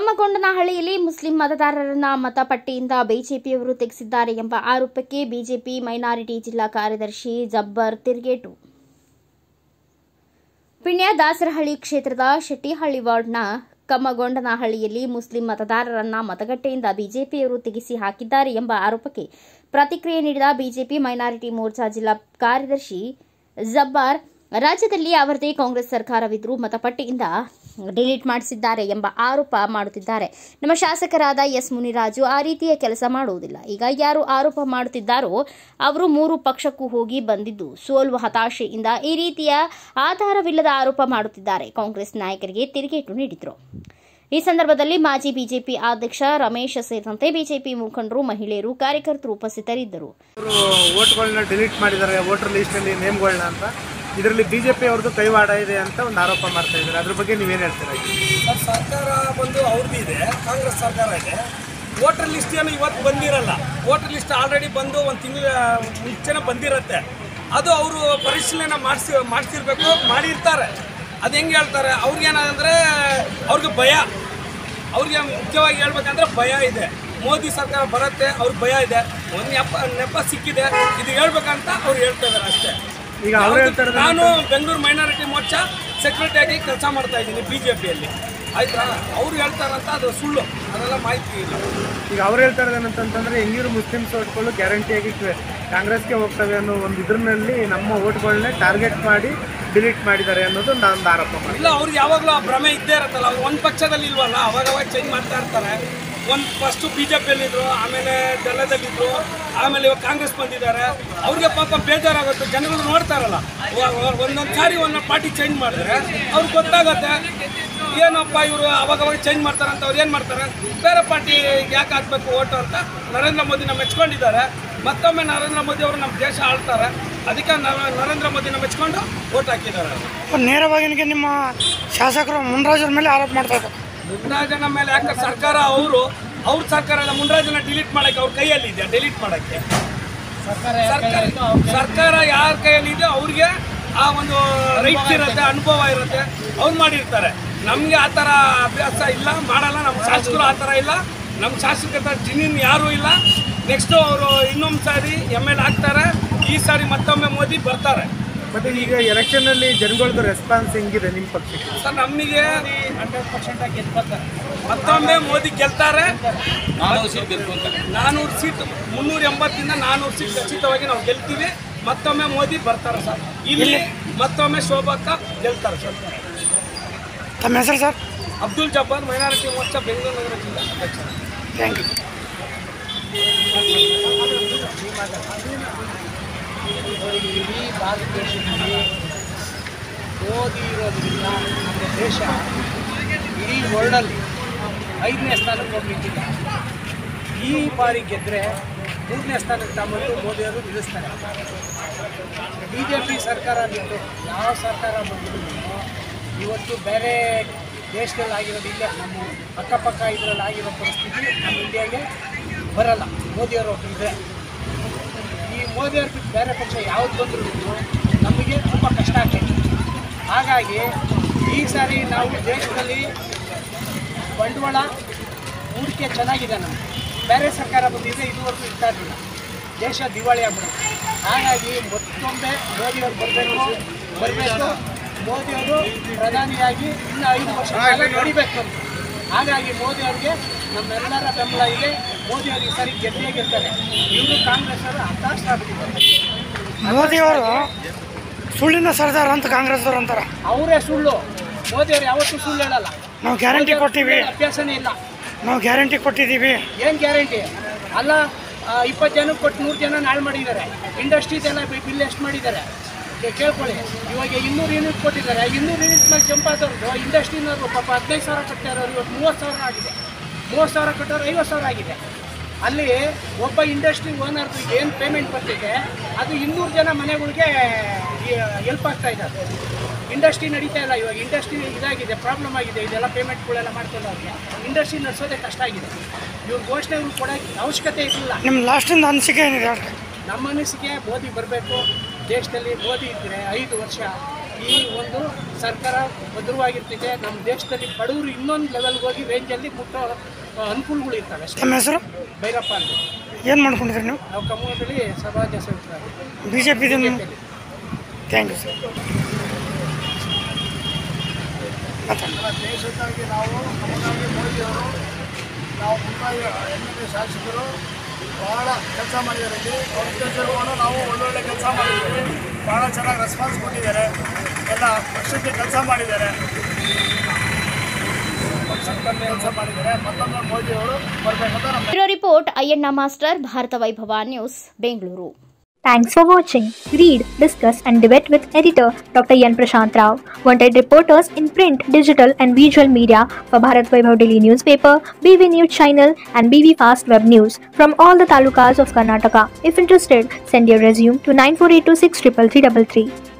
ಕಮ್ಮಗೊಂಡನಹಳ್ಳಿಯಲ್ಲಿ Muslim ಮತದಾರರನ್ನ ಮತಪಟ್ಟಿಯಿಂದ ಬಿಜೆಪಿಯವರು ತೆಗೆಸಿದ್ದಾರೆ ಎಂಬ ಆರೋಪಕ್ಕೆ ಬಿಜೆಪಿ ಮೈನಾರಿಟಿ ಜಿಲ್ಲಾ ಕಾರ್ಯದರ್ಶಿ ಜಬ್ಬರ್ ತಿರುಗೇಟು ಪಿಣ್ಯ ದಾಸರಹಳ್ಳಿ ಕ್ಷೇತ್ರದ ಶೆಟ್ಟಿಹಳ್ಳಿ ವಾರ್ಡ್ನ ಕಮ್ಮಗೊಂಡನಹಳ್ಳಿಯಲ್ಲಿ ಮುಸ್ಲಿಂ ಮತದಾರರನ್ನ ಮತಗಟ್ಟೆಯಿಂದ ಬಿಜೆಪಿಯವರು ತೆಗೆಸಿ ಹಾಕಿದ್ದಾರೆ ಎಂಬ ಆರೋಪಕ್ಕೆ ಪ್ರತಿಕ್ರಿಯೆ ನೀಡಿದ ಬಿಜೆಪಿ ಮೈನಾರಿಟಿ ಮೋರ್ಚಾ ಜಿಲ್ಲಾ ಕಾರ್ಯದರ್ಶಿ ಜಬ್ಬಾರ್ ರಾಜ್ಯದಲ್ಲಿ ಅವರದೇ ಕಾಂಗ್ರೆಸ್ ಸರ್ಕಾರವಿದ್ರೂ ಮತಪಟ್ಟಿಯಿಂದ ಡಿಲೀಟ್ ಮಾಡಿಸಿದ್ದಾರೆ ಎಂಬ ಆರೋಪ ಮಾಡುತ್ತಿದ್ದಾರೆ ನಮ್ಮ ಶಾಸಕರಾದ ಎಸ್ ಮುನಿರಾಜು ಆ ರೀತಿಯ ಕೆಲಸ ಮಾಡುವುದಿಲ್ಲ ಈಗ ಯಾರು ಆರೋಪ ಮಾಡುತ್ತಿದ್ದಾರೋ ಅವರು ಮೂರು ಪಕ್ಷಕ್ಕೂ ಹೋಗಿ ಬಂದಿದ್ದು ಸೋಲುವ ಹತಾಶೆಯಿಂದ ಈ ರೀತಿಯ ಆಧಾರವಿಲ್ಲದ ಆರೋಪ ಮಾಡುತ್ತಿದ್ದಾರೆ ಕಾಂಗ್ರೆಸ್ ನಾಯಕರಿಗೆ ತಿರುಗೇಟು ನೀಡಿದರು ಈ ಸಂದರ್ಭದಲ್ಲಿ ಮಾಜಿ ಬಿಜೆಪಿ ಅಧ್ಯಕ್ಷ ರಮೇಶ್ ಸೇರಿದಂತೆ ಬಿಜೆಪಿ ಮುಖಂಡರು ಮಹಿಳೆಯರು ಕಾರ್ಯಕರ್ತರು ಉಪಸ್ಥಿತರಿದ್ದರು ಅವರು ವೋಟ್ಗಳನ್ನ ಡಿಲೀಟ್ ಮಾಡಿದ್ದಾರೆ ವೋಟರ್ ಲಿಸ್ಟಲ್ಲಿ ನೇಮ್ಗಳನ್ನ ಅಂತ ಇದರಲ್ಲಿ ಬಿ ಜೆ ಪಿ ಅವ್ರದ್ದು ಕೈವಾಡ ಇದೆ ಅಂತ ಒಂದು ಆರೋಪ ಮಾಡ್ತಾ ಇದ್ದಾರೆ ಅದ್ರ ಬಗ್ಗೆ ನೀವೇನು ಹೇಳ್ತೀರಾ ಸರ್ ಸರ್ಕಾರ ಬಂದು ಅವ್ರದ್ದು ಇದೆ ಕಾಂಗ್ರೆಸ್ ಸರ್ಕಾರ ಇದೆ ವೋಟರ್ ಲಿಸ್ಟ್ ಏನು ಇವತ್ತು ಬಂದಿರಲ್ಲ ವೋಟರ್ ಲಿಸ್ಟ್ ಆಲ್ರೆಡಿ ಬಂದು ಒಂದು ತಿಂಗಳ ಮುಂಚೆನೇ ಬಂದಿರುತ್ತೆ ಅದು ಅವರು ಪರಿಶೀಲನೆ ಮಾಡಿಸಿ ಮಾಡಿಸಿರ್ಬೇಕು ಮಾಡಿರ್ತಾರೆ ಅದು ಹೆಂಗೆ ಹೇಳ್ತಾರೆ ಅವ್ರಿಗೇನಂದರೆ ಅವ್ರಿಗೆ ಭಯ ಅವ್ರಿಗೆ ಮುಖ್ಯವಾಗಿ ಹೇಳ್ಬೇಕಂದ್ರೆ ಭಯ ಇದೆ ಮೋದಿ ಸರ್ಕಾರ ಬರುತ್ತೆ ಅವ್ರಿಗೆ ಭಯ ಇದೆ ಒಂದು ನೆಪ ನೆಪ ಸಿಕ್ಕಿದೆ ಇದು ಹೇಳ್ಬೇಕಂತ ಅವ್ರು ಹೇಳ್ತಾ ಇದ್ದಾರೆ ಅಷ್ಟೇ ಈಗ ಅವ್ರು ಹೇಳ್ತಾ ಇರೋದು ನಾನು ಬೆಂಗಳೂರು ಮೈನಾರಿಟಿ ಮೋರ್ಚಾ ಸೆಕ್ರೆಟರಿ ಆಗಿ ಕೆಲಸ ಮಾಡ್ತಾ ಇದ್ದೀನಿ ಬಿ ಜೆ ಪಿಯಲ್ಲಿ ಆಯ್ತಾ ಅವ್ರು ಹೇಳ್ತಾರಂತ ಅದು ಸುಳ್ಳು ಅದೆಲ್ಲ ಮಾಹಿತಿ ಇಲ್ಲ ಈಗ ಅವ್ರು ಹೇಳ್ತಾ ಇರೋದು ಏನಂತಂದ್ರೆ ಹೆಂಗಿರು ಮುಸ್ಲಿಮ್ಸ್ ಓಟ್ಗಳು ಗ್ಯಾರಂಟಿಯಾಗಿ ಕಾಂಗ್ರೆಸ್ಗೆ ಹೋಗ್ತವೆ ಅನ್ನೋ ಒಂದು ಇದ್ರಲ್ಲಿ ನಮ್ಮ ಓಟ್ಗಳನ್ನೇ ಟಾರ್ಗೆಟ್ ಮಾಡಿ ಡಿಲೀಟ್ ಮಾಡಿದ್ದಾರೆ ಅನ್ನೋದು ಒಂದು ಆರೋಪ ಮಾಡಿ ಇಲ್ಲ ಅವ್ರಿಗೆ ಯಾವಾಗಲೂ ಆ ಭ್ರಮೆ ಇದ್ದೇ ಇರುತ್ತಲ್ಲ ಅವ್ರು ಒಂದು ಪಕ್ಷದಲ್ಲಿ ಇಲ್ವಲ್ಲ ಅವಾಗ ಅವಾಗ ಚೇಂಜ್ ಮಾಡ್ತಾ ಇರ್ತಾರೆ ಒಂದು ಫಸ್ಟು ಬಿ ಜೆ ಪಿಯಲ್ಲಿದ್ದರು ಆಮೇಲೆ ದಳದಲ್ಲಿದ್ದರು ಆಮೇಲೆ ಇವಾಗ ಕಾಂಗ್ರೆಸ್ ಬಂದಿದ್ದಾರೆ ಅವ್ರಿಗೆ ಪಾಪ ಬೇಜಾರಾಗುತ್ತೆ ಜನಗಳು ನೋಡ್ತಾರಲ್ಲ ಒಂದೊಂದು ಸಾರಿ ಒಂದೊಂದು ಪಾರ್ಟಿ ಚೇಂಜ್ ಮಾಡಿದ್ರೆ ಅವ್ರಿಗೆ ಗೊತ್ತಾಗುತ್ತೆ ಏನಪ್ಪ ಇವರು ಅವಾಗವಾಗ ಚೇಂಜ್ ಮಾಡ್ತಾರೆ ಅಂತ ಅವ್ರು ಏನು ಮಾಡ್ತಾರೆ ಬೇರೆ ಪಾರ್ಟಿ ಯಾಕೆ ಹಾಕ್ಬೇಕು ಓಟು ಅಂತ ನರೇಂದ್ರ ಮೋದಿನ ಮೆಚ್ಕೊಂಡಿದ್ದಾರೆ ಮತ್ತೊಮ್ಮೆ ನರೇಂದ್ರ ಮೋದಿ ಅವರು ನಮ್ಮ ದೇಶ ಆಳ್ತಾರೆ ಅದಕ್ಕೆ ನ- ನರೇಂದ್ರ ಮೋದಿನ ಮೆಚ್ಕೊಂಡು ಓಟ್ ಹಾಕಿದ್ದಾರೆ ನೇರವಾಗಿ ನನಗೆ ನಿಮ್ಮ ಶಾಸಕರು ಮುನ್ರಾಜರ ಮೇಲೆ ಆರೋಪ ಮಾಡ್ತಾ ಇದ್ದಾರೆ ಮುನ್ರಾಜನ ಮೇಲೆ ಯಾಕೆ ಸರ್ಕಾರ ಅವರು ಅವ್ರ ಸರ್ಕಾರ ಎಲ್ಲ ಮುನ್ರಾಜನ ಡಿಲೀಟ್ ಮಾಡಕ್ಕೆ ಅವ್ರ ಕೈಯಲ್ಲಿ ಇದೆ ಡಿಲೀಟ್ ಮಾಡಕ್ಕೆ ಸರ್ಕಾರ ಸರ್ಕಾರ ಯಾರ ಕೈಯಲ್ಲಿ ಇದೆ ಅವ್ರಿಗೆ ಆ ಒಂದು ರೈಟ್ಸ್ ಇರುತ್ತೆ ಅನುಭವ ಇರುತ್ತೆ ಅವ್ರು ಮಾಡಿರ್ತಾರೆ ನಮಗೆ ಆ ಥರ ಅಭ್ಯಾಸ ಇಲ್ಲ ಮಾಡಲ್ಲ ನಮ್ಮ ಶಾಸಕರು ಆ ಥರ ಇಲ್ಲ ನಮ್ಮ ಶಾಸಕರ ಜಿನಿನ್ ಯಾರೂ ಇಲ್ಲ ನೆಕ್ಸ್ಟು ಅವರು ಇನ್ನೊಂದು ಸಾರಿ ಎಮ್ ಎಲ್ ಆಗ್ತಾರೆ ಈ ಸಾರಿ ಮತ್ತೊಮ್ಮೆ ಮೋದಿ ಬರ್ತಾರೆ ಮತ್ತೆ ಈಗ ಎಲೆಕ್ಷನ್ ಅಲ್ಲಿ ಜನಗಳದ್ದು ರೆಸ್ಪಾನ್ಸ್ ಹೆಂಗಿದೆ ನಿಮ್ಮ ಪಕ್ಷಕ್ಕೆ ಸರ್ ನಮಗೆ ಮತ್ತೊಮ್ಮೆ ಮೋದಿ ಗೆಲ್ತಾರೆ ನಾನೂರು ಸೀಟ್ ಮುನ್ನೂರ ಎಂಬತ್ತಿಂದ ನಾನೂರು ಸೀಟ್ ಖಚಿತವಾಗಿ ನಾವು ಗೆಲ್ತೀವಿ ಮತ್ತೊಮ್ಮೆ ಮೋದಿ ಬರ್ತಾರೆ ಸರ್ ಇಲ್ಲಿ ಮತ್ತೊಮ್ಮೆ ಶೋಭಕ್ಕ ಗೆಲ್ತಾರೆ ಸರ್ ತಮ್ಮ ಹೆಸರು ಸರ್ ಅಬ್ದುಲ್ ಜಬ್ಬಾರ್ ಮೈನಾರಿಟಿ ಮೋರ್ಚಾ ಬೆಂಗಳೂರು ನಗರ ಜಿಲ್ಲಾ ಅಧ್ಯಕ್ಷ ಥ್ಯಾಂಕ್ ಯು ಇಡೀ ಭಾರತ ದೇಶದಲ್ಲಿ ಮೋದಿ ಇರೋದ್ರಿಂದ ನಮ್ಮ ದೇಶ ಇಡೀ ವರ್ಲ್ಡಲ್ಲಿ ಐದನೇ ಸ್ಥಾನಕ್ಕೆ ಹೋಗ್ಲಿಕ್ಕಿಲ್ಲ ಈ ಬಾರಿ ಗೆದ್ದರೆ ಮೂರನೇ ಸ್ಥಾನಕ್ಕೆ ತಗೊಂಡು ಮೋದಿಯವರು ನಿಲ್ಲಿಸ್ತಾರೆ ಬಿ ಜೆ ಪಿ ಸರ್ಕಾರ ಬಿಟ್ಟು ಯಾವ ಸರ್ಕಾರ ಬಂದರೂ ಇವತ್ತು ಬೇರೆ ದೇಶದಲ್ಲಿ ಆಗಿರೋದು ಇಲ್ಲೇ ನಮ್ಮ ಅಕ್ಕಪಕ್ಕ ಇದರಲ್ಲಿ ಆಗಿರೋ ಪರಿಸ್ಥಿತಿ ನಮ್ಮ ಇಂಡಿಯಾಗೆ ಬರಲ್ಲ ಮೋದಿಯವರು ಇದ್ದರೆ ಈ ಮೋದಿಯವ್ರ ಬಿಟ್ಟು ಬೇರೆ ಪಕ್ಷ ಯಾವ್ದು ಬಂದರೂ ನಮಗೆ ತುಂಬ ಕಷ್ಟ ಆಗ್ತೈತೆ ಹಾಗಾಗಿ ಈ ಸಾರಿ ನಾವು ದೇಶದಲ್ಲಿ ಬಂಡವಾಳ ಹೂಡಿಕೆ ಚೆನ್ನಾಗಿದೆ ನಮಗೆ ಬೇರೆ ಸರ್ಕಾರ ಬಂದಿದ್ರೆ ಇದುವರೆಗೂ ಇರ್ತಾ ಇರಲಿಲ್ಲ ದೇಶ ದಿವಾಳಿ ಆಗ್ಬಿಡುತ್ತೆ ಹಾಗಾಗಿ ಮತ್ತೊಮ್ಮೆ ಮೋದಿಯವರು ಬರಬೇಕು ಬರಬೇಕು ಮೋದಿಯವರು ಪ್ರಧಾನಿಯಾಗಿ ಇನ್ನು ಐದು ವರ್ಷ ಕಾಲ ನಡಿಬೇಕು ಅಂತ ಹಾಗಾಗಿ ಮೋದಿಯವ್ರಿಗೆ ನಮ್ಮೆಲ್ಲರ ಬೆಂಬಲ ಇದೆ ಮೋದಿಯವರು ಈ ಸಾರಿ ಗೆದ್ದೇ ಗೆಲ್ತಾರೆ ಇವರು ಕಾಂಗ್ರೆಸ್ ಅವರು ಹತಾಶ ಆಗ್ಬಿಟ್ಟಿದ್ದಾರೆ ಮೋದಿಯವರು ಸುಳ್ಳಿನ ಸರ್ದಾರ ಅಂತ ಕಾಂಗ್ರೆಸ್ದವ್ರು ಅಂತಾರೆ ಅವರೇ ಸುಳ್ಳು ಮೋದಿಯವರು ಯಾವತ್ತೂ ಸುಳ್ಳು ಹೇಳಲ್ಲ ನಾವು ಗ್ಯಾರಂಟಿ ಕೊಟ್ಟಿವಿ ಅಭ್ಯಾಸನೇ ಇಲ್ಲ ನಾವು ಗ್ಯಾರಂಟಿ ಕೊಟ್ಟಿದ್ದೀವಿ ಏನು ಗ್ಯಾರಂಟಿ ಅಲ್ಲ ಇಪ್ಪತ್ತು ಜನಕ್ಕೆ ಕೊಟ್ಟು ನೂರು ಜನ ನಾಳೆ ಮಾಡಿದ್ದಾರೆ ಇಂಡಸ್ಟ್ರೀದೆಲ್ಲ ಬಿಲ್ ಎಷ್ಟು ಮಾಡಿದ್ದಾರೆ ಕೇ- ಕೇಳ್ಕೊಳ್ಳಿ ಇವಾಗ ಇನ್ನೂರು ಯೂನಿಟ್ ಕೊಟ್ಟಿದ್ದಾರೆ ಇನ್ನೂರು ಯೂನಿಟ್ ಮೇಲೆ ಜಂಪ್ ಆದವ್ರದ್ದು ಇಂಡಸ್ಟ್ರಿನವರು ಪಾಪ ಹದಿನೈದು ಸಾವಿರ ಕಟ್ಟಾರವ್ರು ಇವತ್ತು ಮೂವತ್ತು ಸಾವಿರ ಆಗಿದೆ ಮೂವತ್ತು ಸಾವಿರ ಕಟ್ಟೋರು ಐವತ್ತು ಸಾವಿರ ಆಗಿದೆ ಅಲ್ಲಿ ಒಬ್ಬ ಇಂಡಸ್ಟ್ರಿ ಓನರ್ದು ಏನು ಪೇಮೆಂಟ್ ಬರ್ತಿದೆ ಅದು ಇನ್ನೂರು ಜನ ಮನೆಗಳಿಗೆ ಹೆಲ್ಪ್ ಆಗ್ತಾ ಇದ್ದಾರೆ ಇಂಡಸ್ಟ್ರಿ ನಡೀತಾ ಇಲ್ಲ ಇವಾಗ ಇಂಡಸ್ಟ್ರಿ ಇದಾಗಿದೆ ಪ್ರಾಬ್ಲಮ್ ಆಗಿದೆ ಇದೆಲ್ಲ ಪೇಮೆಂಟ್ಗಳೆಲ್ಲ ಮಾಡ್ಕೊಂಡು ಅವ್ರಿಗೆ ಇಂಡಸ್ಟ್ರಿ ನಡೆಸೋದೇ ಕಷ್ಟ ಆಗಿದೆ ಇವ್ರ ಘೋಷಣೆಗಳು ಕೊಡೋಕ್ಕೆ ಅವಶ್ಯಕತೆ ಇರಲಿಲ್ಲ ನಿಮ್ಮ ಲಾಸ್ಟಿಂದ ಅನಿಸಿಕೆ ಏನಿದೆ ಹೇಳ್ರಿ ನಮ್ಮ ಅನಿಸಿಕೆ ಮೋದಿ ಬರಬೇಕು ದೇಶದಲ್ಲಿ ಮೋದಿ ಇದ್ದರೆ ಐದು ವರ್ಷ ಈ ಒಂದು ಸರ್ಕಾರ ಭದ್ರವಾಗಿರ್ತಿದೆ ನಮ್ಮ ದೇಶದಲ್ಲಿ ಬಡವರು ಇನ್ನೊಂದು ಲೆವೆಲ್ಗೆ ಹೋಗಿ ರೇಂಜಲ್ಲಿ ಮುಟ್ಟೋ ಆ, ಅನುಕೂಲಗಳು ಇರ್ತವೆ ಅಷ್ಟೇ ತಮ್ಮ ಹೆಸರು ಭೈರಪ್ಪ ಅಂತ ಏನು ಮಾಡ್ಕೊಂಡಿದ್ರಿ ನೀವು ನಾವು ಕಮ್ಮದಲ್ಲಿ ಸಮಾಜ ಸೇವಕರಾಗಿ B J P thank you sir ದೇಶಕ್ಕಾಗಿ ನಾವು ನಮಗಾಗಿ ಮೋದಿಯವರು ನಾವು ಮುಂಬೈ ಎಮ್ ಎಲ್ ಎ ಶಾಸಕರು ಭಾಳ ಕೆಲಸ ಮಾಡಿದ್ದಾರೆ ಇಲ್ಲಿ ಅವ್ರ ಕೆಲಸಗಳನ್ನು ನಾವು ಒಳ್ಳೊಳ್ಳೆ ಕೆಲಸ ಮಾಡಿದ್ದೀವಿ ಭಾಳ ಚೆನ್ನಾಗಿ ರೆಸ್ಪಾನ್ಸ್ ಕೊಟ್ಟಿದ್ದಾರೆ ಎಲ್ಲ ಪಕ್ಷಕ್ಕೆ ಕೆಲಸ ಮಾಡಿದ್ದಾರೆ ಪಕ್ಷಕ್ಕೆ ಕೆಲಸ ಮಾಡಿದ್ದಾರೆ ಮತ್ತೊಮ್ಮೆ ಮೋದಿಯವರು ಬರಬೇಕಂತ ನಮ್ಮ bureau report Ayyanna master Bharat Vaibhav news Bengaluru Thanks for watching. Read, discuss, and debate with editor Dr. Yan Prashant Rao. Wanted reporters in print, digital, and visual media for Bharat Vaibhav Daily newspaper, BV News channel, and BV Fast Web News from all the talukas of Karnataka. If interested, send your resume to 9482633333.